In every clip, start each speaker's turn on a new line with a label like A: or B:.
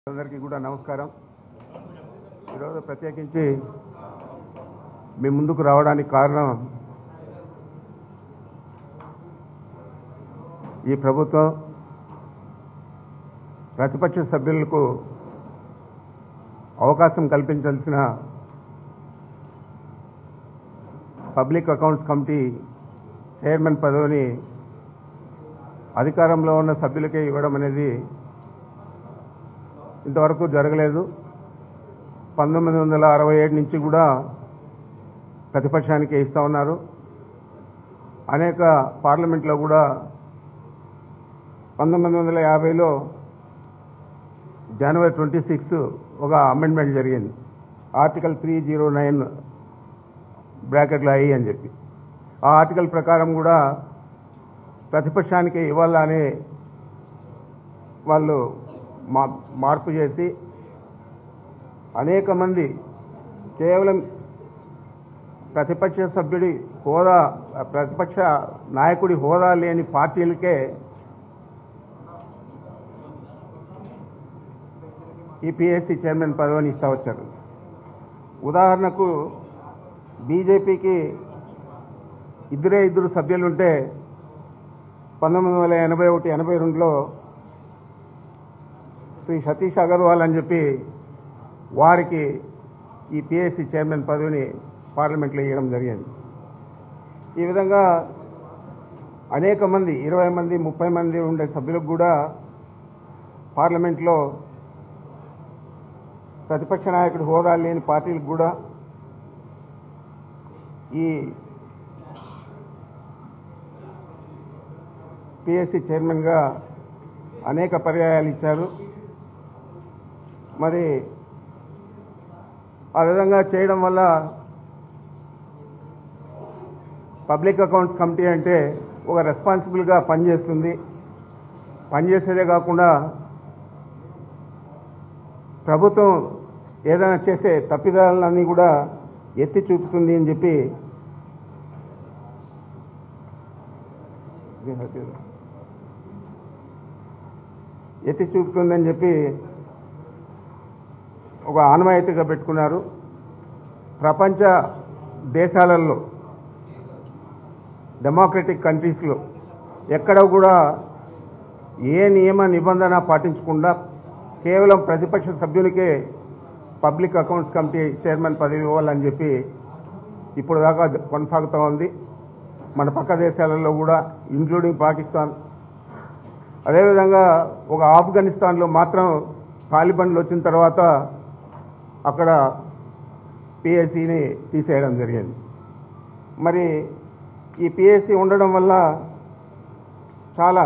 A: అందరికీ కూడా నమస్కారం ఈరోజు ప్రత్యేకించి మీ ముందుకు రావడానికి కారణం ఈ ప్రభుత్వం ప్రతిపక్ష సభ్యులకు అవకాశం కల్పించాల్సిన పబ్లిక్ అకౌంట్స్ కమిటీ చైర్మన్ పదవిని అధికారంలో ఉన్న సభ్యులకే ఇవ్వడం అనేది ఇంతవరకు జరగలేదు పంతొమ్మిది వందల అరవై ఏడు నుంచి కూడా ప్రతిపక్షానికి ఇస్తూ ఉన్నారు అనేక పార్లమెంట్లో కూడా పంతొమ్మిది వందల యాభైలో జనవరి ట్వంటీ సిక్స్ ఒక అమెండ్మెంట్ జరిగింది ఆర్టికల్ త్రీ జీరో నైన్ బ్రాకెట్లో అయ్యి అని చెప్పి ఆ ఆర్టికల్ ప్రకారం కూడా ప్రతిపక్షానికి ఇవ్వాలని వాళ్ళు మా మార్పు చేసి అనేక మంది కేవలం ప్రతిపక్ష సభ్యుడి హోదా ప్రతిపక్ష నాయకుడి హోదా లేని పార్టీలకే ఈ పిఎస్సి చైర్మన్ పదవిని ఇస్తా వచ్చారు ఉదాహరణకు బీజేపీకి ఇద్దరే ఇద్దరు సభ్యులుంటే పంతొమ్మిది వందల ఎనభై ఒకటి ఎనభై రెండులో శ్రీ సతీష్ అగర్వాల్ అని చెప్పి వారికి ఈ పిఎస్సి చైర్మన్ పదవిని పార్లమెంట్లో ఇవ్వడం జరిగింది ఈ విధంగా అనేక మంది ఇరవై మంది ముప్పై మంది ఉండే సభ్యులకు కూడా పార్లమెంట్లో ప్రతిపక్ష నాయకుడు హోదా లేని పార్టీలకు కూడా ఈ పిఎస్సి చైర్మన్గా అనేక పర్యాయాలు ఇచ్చారు మరి ఆ విధంగా చేయడం వల్ల పబ్లిక్ అకౌంట్స్ కమిటీ అంటే ఒక రెస్పాన్సిబుల్గా పనిచేస్తుంది పనిచేసేదే కాకుండా ప్రభుత్వం ఏదైనా చేసే తప్పిదాలన్నీ కూడా ఎత్తి చూపుతుంది అని చెప్పి ఎత్తి చూపుతుందని చెప్పి ఒక ఆనవాయితీగా పెట్టుకున్నారు ప్రపంచ దేశాలలో డెమోక్రటిక్ కంట్రీస్లో ఎక్కడ కూడా ఏ నియమ నిబంధన పాటించకుండా కేవలం ప్రతిపక్ష సభ్యునికే పబ్లిక్ అకౌంట్స్ కమిటీ చైర్మన్ పదవి ఇవ్వాలని చెప్పి ఇప్పుడు దాకా కొనసాగుతూ ఉంది మన పక్క దేశాలలో కూడా ఇంక్లూడింగ్ పాకిస్తాన్ అదేవిధంగా ఒక ఆఫ్ఘనిస్తాన్లో మాత్రం తాలిబన్లు వచ్చిన తర్వాత అక్కడ పిఎస్సిని తీసేయడం జరిగింది మరి ఈ పిఎస్సి ఉండడం వల్ల చాలా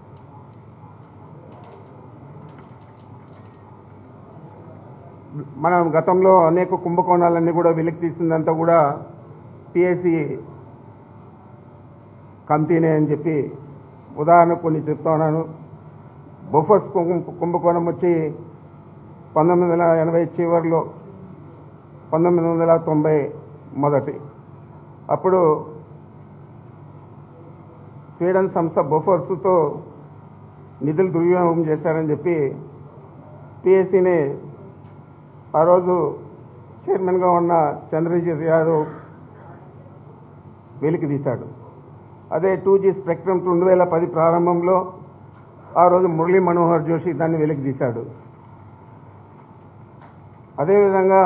A: మనం గతంలో అనేక కుంభకోణాలన్నీ కూడా వెలికి తీసిందంతా కూడా పిఎస్సి కమిటీనే అని చెప్పి ఉదాహరణ కొన్ని చెప్తా ఉన్నాను బొఫర్స్ కుంభ- కుంభకోణం వచ్చి పంతొమ్మిది వందల ఎనభై చివరిలో పంతొమ్మిది వందల తొంభై మొదటి అప్పుడు స్వీడన్ సంస్థ బొఫర్స్తో నిధులు దుర్వినియోగం చేశారని చెప్పి పిఎస్సిని ఆ రోజు చైర్మన్గా ఉన్న చంద్రజిత్ యాదవ్ వెలికి తీశాడు అదే టూ జీ స్పెక్ట్రమ్ రెండు వేల పది ప్రారంభంలో ఆ రోజు మురళీ మనోహర్ జోషి దాన్ని వెలికి తీశాడు అదేవిధంగా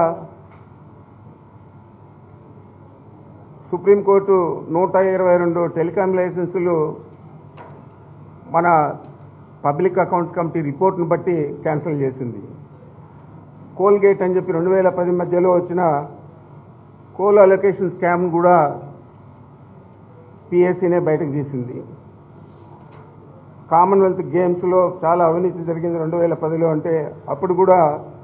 A: సుప్రీంకోర్టు నూట ఇరవై రెండు టెలికాం లైసెన్సులు మన పబ్లిక్ అకౌంట్స్ కమిటీ రిపోర్ట్ను బట్టి క్యాన్సిల్ చేసింది కోల్గేట్ అని చెప్పి రెండు వేల పది మధ్యలో వచ్చిన కోల్ అలొకేషన్ స్కామ్ కూడా పిఎస్సీనే బయటకు తీసింది కామన్వెల్త్ గేమ్స్లో చాలా అవినీతి జరిగింది రెండు వేల పదిలో అంటే అప్పుడు కూడా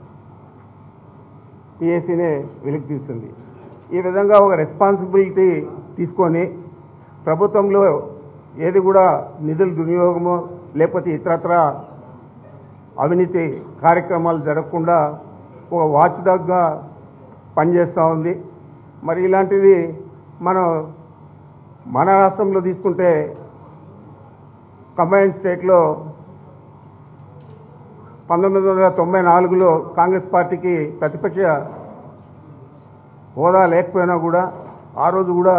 A: పిఎస్సీనే వెలికి తీస్తుంది ఈ విధంగా ఒక రెస్పాన్సిబిలిటీ తీసుకొని ప్రభుత్వంలో ఏది కూడా నిధుల దుర్వినియోగమో లేకపోతే ఇతరత్ర అవినీతి కార్యక్రమాలు జరగకుండా ఒక వాచ్ డాగ్గా పనిచేస్తూ ఉంది మరి ఇలాంటిది మనం మన రాష్ట్రంలో తీసుకుంటే కంబైన్ స్టేట్లో పంతొమ్మిది వందల తొంభై నాలుగులో కాంగ్రెస్ పార్టీకి ప్రతిపక్ష హోదా లేకపోయినా కూడా ఆ రోజు కూడా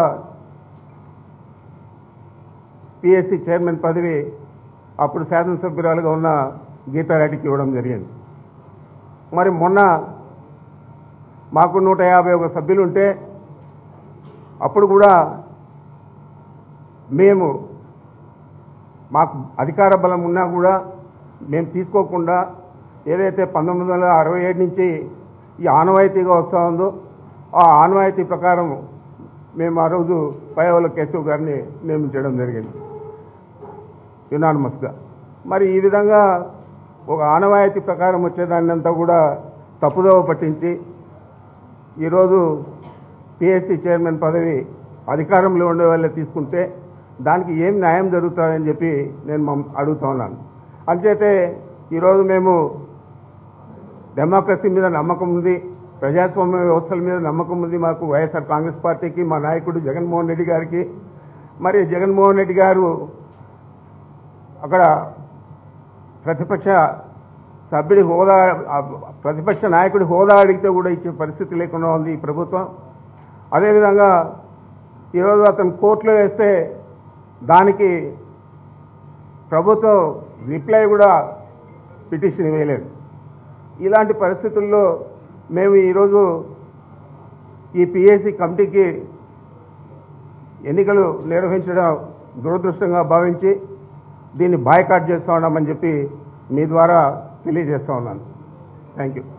A: పిఎస్సి చైర్మన్ పదవి అప్పుడు శాసనసభ్యురాలుగా ఉన్న గీతారెడ్డికి ఇవ్వడం జరిగింది మరి మొన్న మాకు నూట యాభై ఒక సభ్యులు ఉంటే అప్పుడు కూడా మేము మాకు అధికార బలం ఉన్నా కూడా మేము తీసుకోకుండా ఏదైతే పంతొమ్మిది వందల అరవై ఏడు నుంచి ఈ ఆనవాయితీగా వస్తూ ఉందో ఆ ఆనవాయితీ ప్రకారం మేము ఆ రోజు పైవల కేశవ్ గారిని నియమించడం జరిగింది యునానిమస్గా మరి ఈ విధంగా ఒక ఆనవాయితీ ప్రకారం వచ్చేదాన్ని అంతా కూడా తప్పుదోవ పట్టించి ఈరోజు పిఎస్సి చైర్మన్ పదవి అధికారంలో ఉండే వాళ్ళే తీసుకుంటే దానికి ఏం న్యాయం జరుగుతుందని చెప్పి నేను మమ్- అడుగుతా ఉన్నాను అంచేతే ఈరోజు మేము డెమోక్రసీ మీద నమ్మకం ఉంది ప్రజాస్వామ్య వ్యవస్థల మీద నమ్మకం ఉంది మాకు వైఎస్ఆర్ కాంగ్రెస్ పార్టీకి మా నాయకుడు జగన్మోహన్ రెడ్డి గారికి మరి జగన్మోహన్ రెడ్డి గారు అక్కడ ప్రతిపక్ష సభ్యుడి హోదా ఆ ప్రతిపక్ష నాయకుడి హోదా అడిగితే కూడా ఇచ్చే పరిస్థితి లేకుండా ఉంది ఈ ప్రభుత్వం అదేవిధంగా ఈరోజు అతను కోర్టులో వేస్తే దానికి ప్రభుత్వం రిప్లై కూడా పిటిషన్ వేయలేదు ఇలాంటి పరిస్థితుల్లో మేము ఈరోజు ఈ పిఎస్సి కమిటీకి ఎన్నికలు నిర్వహించడం దురదృష్టంగా భావించి దీన్ని బాయ్కాట్ చేస్తా ఉన్నామని చెప్పి మీ ద్వారా తెలియజేస్తా ఉన్నాను థ్యాంక్ యూ